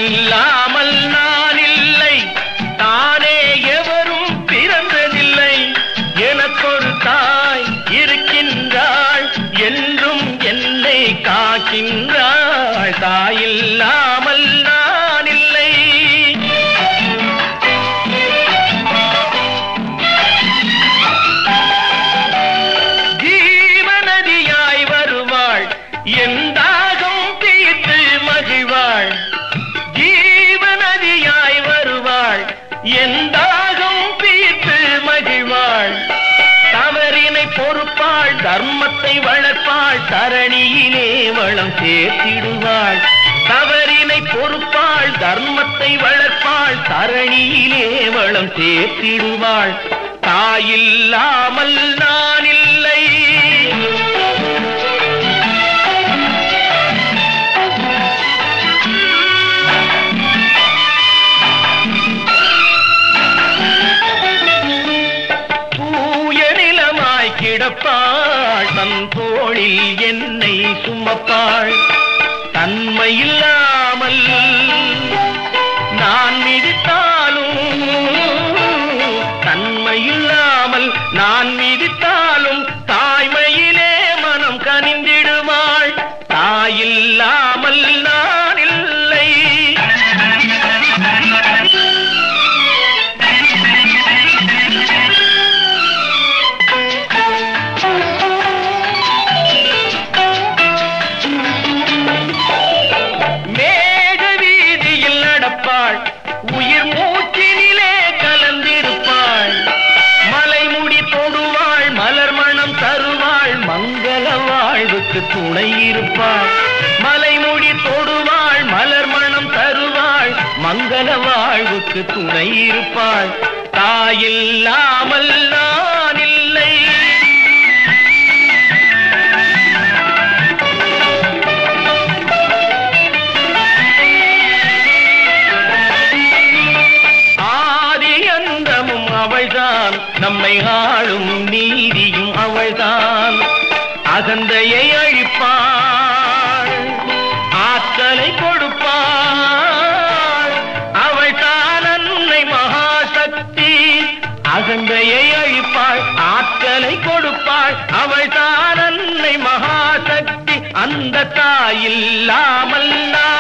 இல்லாமல் நான் இல்லை தானே எவரும் பிறந்ததில்லை எனக்கொரு தாய் இருக்கின்றாள் என்றும் என்னை காக்கின்றாள் தாயில்லாமல் நான் இல்லை ஜீவநதியாய் வருவாள் என் தாகம் தீர்த்து மகிழ்வாள் ஜீவநதியாய் வருவாள் என் தாகம் தீர்த்து மகிழ்வாள் தவறினை பொறுப்பாள் தர்மத்தை வளர்ப்பாள் தரணியிலே வளம் சேர்த்திடுவாள் தவறினை பொறுப்பாள் தர்மத்தை வளர்ப்பாள் தரணியிலே வளம் சேர்த்திடுவாள் தாயில்லாமல் நான் இல்லை தூய நிலமாய் கிடப்பாள் தன் தோளில் என்னை சுமப்பாள் தன்மையில்லாமல் நான் மிதித்தாலும் தன்மையில்லாமல் நான் மிதித்தாலும் தாய்மையிலே மனம் கனிந்திடுவாள் தாயில்லாமல் நான் இல்லை மேக வீதியில் நடப்பாள் உயிர் மூச்சினிலே கலந்திருப்பாள் மலைமுடி தொடுவாள் மலர் மணம் தருவாள் மங்கள வாழ்வுக்கு துணை இருப்பாள் மலைமுடி தொடுவாள் மலர் மணம் தருவாள் மங்கள வாழ்வுக்கு துணை இருப்பாள் தாயில்லாமல் நான் இல்லை ஆதி அந்தமும் அவள்தான் நம்மை ஆளும் நீதியும் அவள்தான் அகந்தையை அழிப்பாள் ஆற்றலை கொடுப்பாள் அவள்தான் அன்னை மகாசக்தி அகந்தையை அழிப்பாள் ஆற்றலை கொடுப்பாள் அவள்தான் அன்னை மகாசக்தி அந்த தாயில்லாமல் நான்